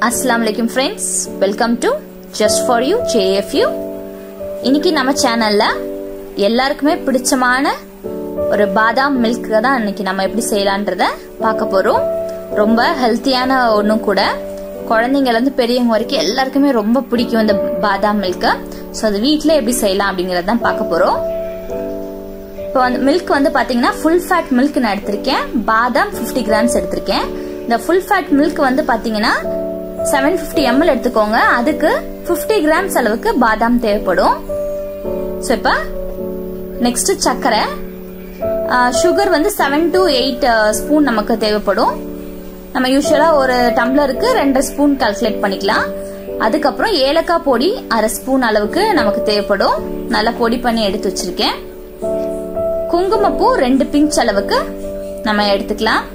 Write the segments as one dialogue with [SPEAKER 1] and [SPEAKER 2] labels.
[SPEAKER 1] அஸ்லாம் வலைக்கும் friends welcome to just for you JFU இன்னைக்கு நம்ம சேனல்ல எல்லாருக்குமே பிடிச்சமான ஒரு பாதாம் மில்க் தான் இன்னைக்கு நம்ம எப்படி செய்யலான்றத பார்க்க போறோம் ரொம்ப ஹெல்த்தியான ஒன்றும் கூட குழந்தைங்கலேருந்து பெரியவங்க வரைக்கும் எல்லாருக்குமே ரொம்ப பிடிக்கும் இந்த பாதாம் மில்க்கு ஸோ அது வீட்டில் எப்படி செய்யலாம் அப்படிங்கறத தான் பார்க்க போறோம் இப்போ வந்து மில்க் வந்து பாத்தீங்கன்னா ஃபுல் ஃபேட் மில்க் நான் எடுத்திருக்கேன் பாதாம் ஃபிஃப்டி கிராம்ஸ் எடுத்திருக்கேன் இந்த ஃபுல் ஃபேட் மில்க் வந்து பாத்தீங்கன்னா செவன் ஃபிஃப்டி எம்எல் எடுத்துக்கோங்க அதுக்கு ஃபிஃப்டி கிராம்ஸ் அளவுக்கு பாதாம் தேவைப்படும் ஸோ இப்போ நெக்ஸ்ட் சர்க்கரை சுகர் வந்து செவன் டு எயிட் ஸ்பூன் நமக்கு தேவைப்படும் நம்ம யூஸ்வலா ஒரு டம்ளருக்கு ரெண்டு ஸ்பூன் கால்குலேட் பண்ணிக்கலாம் அதுக்கப்புறம் ஏலக்காய் பொடி அரை ஸ்பூன் அளவுக்கு நமக்கு தேவைப்படும் நல்லா பொடி பண்ணி எடுத்து வச்சிருக்கேன் குங்குமப்பூ ரெண்டு பிஞ்ச் அளவுக்கு நம்ம எடுத்துக்கலாம்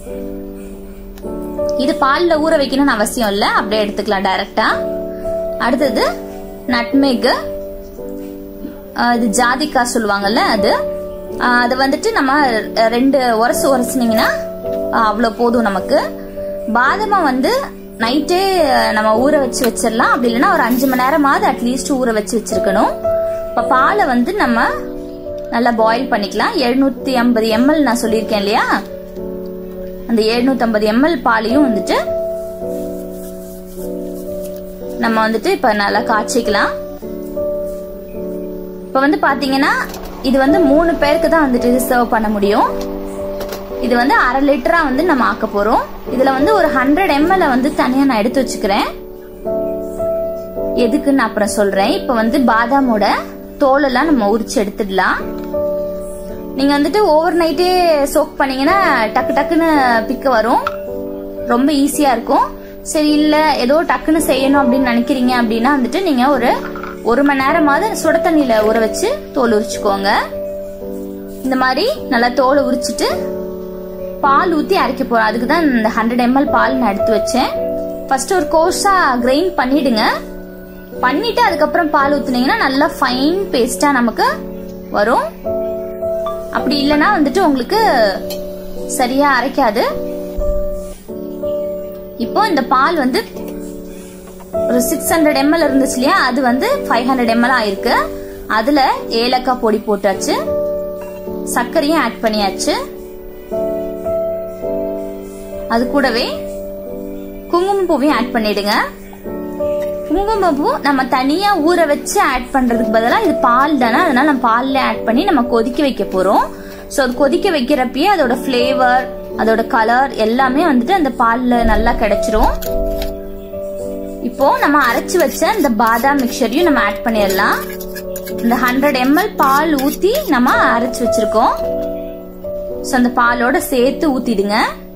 [SPEAKER 1] இது பால்ல ஊற வைக்கணும்னு அவசியம் இல்ல அப்படியே எடுத்துக்கலாம் டைரக்டா அடுத்தது நட்மேக் இது ஜாதிக்காய் சொல்லுவாங்கல்ல அது அது வந்துட்டு நம்ம ரெண்டு உரசு உரசுனீங்கன்னா அவ்வளோ போதும் நமக்கு பாதமா வந்து நைட்டே நம்ம ஊற வச்சு வச்சிடலாம் அப்படி இல்லைன்னா ஒரு அஞ்சு மணி நேரமாவது அட்லீஸ்ட் ஊற வச்சு வச்சிருக்கணும் இப்போ பாலை வந்து நம்ம நல்லா பாயில் பண்ணிக்கலாம் எழுநூத்தி ஐம்பது எம்எல் நான் சொல்லியிருக்கேன் இல்லையா அந்த எழுநூத்தி ஐம்பது எம்எல் பாலையும் வந்துட்டு நம்ம வந்துட்டு இப்ப நல்லா காய்ச்சிக்கலாம் இப்ப வந்து பாத்தீங்கன்னா இது வந்து மூணு பேருக்கு தான் வந்துட்டு இது சர்வ் பண்ண முடியும் இது வந்து அரை லிட்டரா வந்து நம்ம ஆக்க போறோம் இதுல வந்து ஒரு ஹண்ட்ரட் எம்எல் வந்து தனியா நான் எடுத்து வச்சுக்கிறேன் எதுக்குன்னு அப்புறம் சொல்றேன் இப்ப வந்து பாதாமோட தோலெல்லாம் நம்ம உரிச்சு எடுத்துடலாம் நீங்க வந்துட்டு ஓவர் நைட்டே சோக் பண்ணீங்கன்னா டக்கு டக்குன்னு பிக்க வரும் ரொம்ப ஈஸியா இருக்கும் சரி இல்ல ஏதோ டக்குன்னு செய்யணும் அப்படின்னு நினைக்கிறீங்க அப்படின்னா வந்துட்டு நீங்க ஒரு ஒரு மணி நேரமாவது சுட தண்ணியில ஊற வச்சு தோல் உரிச்சுக்கோங்க இந்த மாதிரி நல்லா தோலை உரிச்சிட்டு பால் ஊத்தி அரைக்க போறோம் அதுக்கு தான் இந்த ஹண்ட்ரட் எம்எல் பால் நான் எடுத்து வச்சேன் ஃபர்ஸ்ட் ஒரு கோர்ஸா கிரைண்ட் பண்ணிடுங்க பண்ணிட்டு அதுக்கப்புறம் பால் ஊத்துனீங்கன்னா நல்லா ஃபைன் பேஸ்டா நமக்கு வரும் அப்படி இல்லைன்னா வந்துட்டு உங்களுக்கு சரியா அரைக்காது இப்போ இந்த பால் வந்து ஒரு சிக்ஸ் ஹண்ட்ரட் எம்எல் இருந்துச்சு இல்லையா அது வந்து ஃபைவ் ஹண்ட்ரட் எம்எல் ஆயிருக்கு அதுல ஏலக்காய் பொடி போட்டாச்சு சர்க்கரையும் ஆட் பண்ணியாச்சு அது கூடவே குங்குமப்பூவையும் ஆட் பண்ணிடுங்க குங்குமப்பூ நம்ம தனியா ஊற வச்சு ஆட் பண்றதுக்கு பதிலாக இது பால் தானே அதனால நம்ம பால்ல ஆட் பண்ணி நம்ம கொதிக்க வைக்க போறோம் ஸோ அது கொதிக்க வைக்கிறப்பயே அதோட ஃபிளேவர் அதோட கலர் எல்லாமே வந்துட்டு அந்த பால்ல நல்லா கிடைச்சிரும் இப்போ நம்ம அரைச்சு வச்ச இந்த பாதாம் மிக்சரையும் நம்ம ஆட் பண்ணிடலாம் இந்த ஹண்ட்ரட் எம்எல் பால் ஊத்தி நம்ம அரைச்சு வச்சிருக்கோம் ஸோ அந்த பாலோட சேர்த்து ஊத்திடுங்க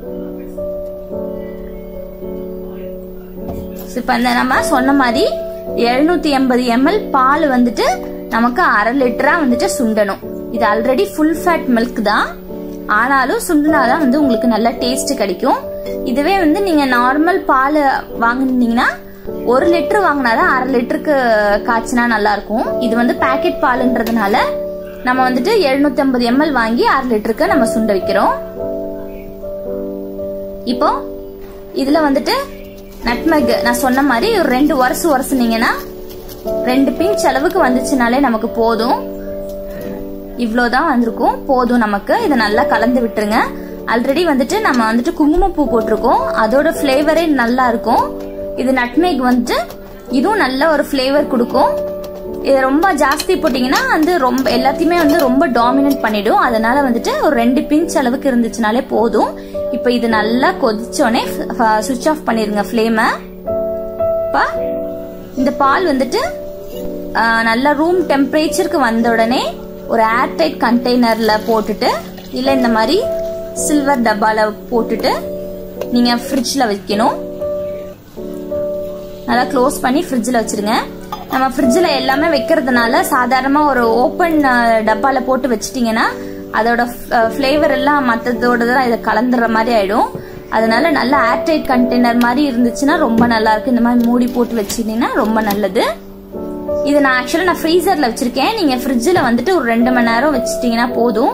[SPEAKER 1] இப்ப இந்த நம்ம சொன்ன மாதிரி எழுநூத்தி எண்பது எம்எல் பால் வந்துட்டு நமக்கு அரை லிட்டரா வந்துட்டு சுண்டணும் இது ஆல்ரெடி ஃபுல் ஃபேட் மில்க் தான் ஆனாலும் சுண்டினாதான் வந்து உங்களுக்கு நல்ல டேஸ்ட் கிடைக்கும் இதுவே வந்து நீங்க நார்மல் பால் வாங்கினீங்கன்னா ஒரு லிட்டர் வாங்கினாதான் அரை லிட்டருக்கு காய்ச்சினா நல்லா இருக்கும் இது வந்து பேக்கெட் பாலுன்றதுனால நம்ம வந்துட்டு எழுநூத்தி ஐம்பது எம்எல் வாங்கி அரை லிட்டருக்கு நம்ம சுண்ட வைக்கிறோம் இப்போ இதுல வந்துட்டு நட்மக் நான் சொன்ன மாதிரி ஒரு ரெண்டு வருஷம் உரசுனீங்கன்னா ரெண்டு பிஞ்ச் அளவுக்கு வந்துச்சுனாலே நமக்கு போதும் இவ்வளோதான் வந்திருக்கும் போதும் நமக்கு இதை நல்லா கலந்து விட்டுருங்க ஆல்ரெடி வந்துட்டு நம்ம வந்துட்டு குங்குமப்பூ போட்டிருக்கோம் அதோட ஃப்ளேவரே நல்லா இருக்கும் இது நட்மேக் வந்துட்டு இதுவும் நல்ல ஒரு ஃப்ளேவர் கொடுக்கும் இது ரொம்ப ஜாஸ்தி போட்டிங்கன்னா வந்து ரொம்ப எல்லாத்தையுமே வந்து ரொம்ப டாமினேட் பண்ணிடும் அதனால வந்துட்டு ஒரு ரெண்டு பிஞ்ச் அளவுக்கு இருந்துச்சுனாலே போதும் இப்போ இது நல்லா கொதிச்சோடனே சுவிட்ச் ஆஃப் பண்ணிருங்க ஃப்ளேமை இப்போ இந்த பால் வந்துட்டு நல்லா ரூம் டெம்பரேச்சருக்கு வந்த உடனே ஒரு ஏர்டைட் கண்டெய்னர்ல போட்டுட்டு இல்லை இந்த மாதிரி சில்வர் டப்பால போட்டுட்டு நீங்க ஃப்ரிட்ஜில் வைக்கணும் நல்லா க்ளோஸ் பண்ணி ஃப்ரிட்ஜில் வச்சிருங்க நம்ம ஃப்ரிட்ஜில் எல்லாமே வைக்கிறதுனால சாதாரணமாக ஒரு ஓப்பன் டப்பால போட்டு வச்சிட்டிங்கன்னா அதோட ஃப்ளேவர் எல்லாம் மற்றதோட தான் இதை கலந்துற மாதிரி ஆயிடும் அதனால நல்ல ஏர்டைட் கண்டெய்னர் மாதிரி இருந்துச்சுன்னா ரொம்ப நல்லா இருக்கு இந்த மாதிரி மூடி போட்டு வச்சிட்டீங்கன்னா ரொம்ப நல்லது இது நான் ஆக்சுவலாக நான் ஃப்ரீசரில் வச்சிருக்கேன் நீங்கள் ஃப்ரிட்ஜில் வந்துட்டு ஒரு ரெண்டு மணி நேரம் வச்சிட்டிங்கன்னா போதும்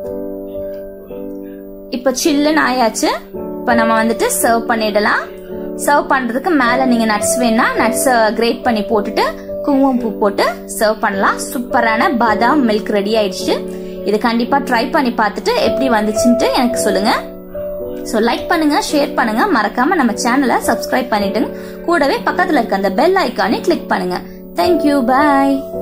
[SPEAKER 1] இப்போ சில்லுன்னு ஆயாச்சு இப்போ நம்ம வந்துட்டு சர்வ் பண்ணிடலாம் சர்வ் பண்றதுக்கு மேல நீங்க நட்ஸ் வேணா நட்ஸ் கிரேட் பண்ணி போட்டுட்டு குங்குமப்பூ போட்டு சர்வ் பண்ணலாம் சூப்பரான பாதாம் மில்க் ரெடி ஆயிடுச்சு இது கண்டிப்பா ட்ரை பண்ணி பார்த்துட்டு எப்படி வந்துச்சுன்ட்டு எனக்கு சொல்லுங்க ஸோ லைக் பண்ணுங்க ஷேர் பண்ணுங்க மறக்காம நம்ம சேனலை சப்ஸ்கிரைப் பண்ணிட்டுங்க கூடவே பக்கத்துல இருக்க அந்த பெல் ஐக்கானே கிளிக் பண்ணுங்க தேங்க்யூ பாய்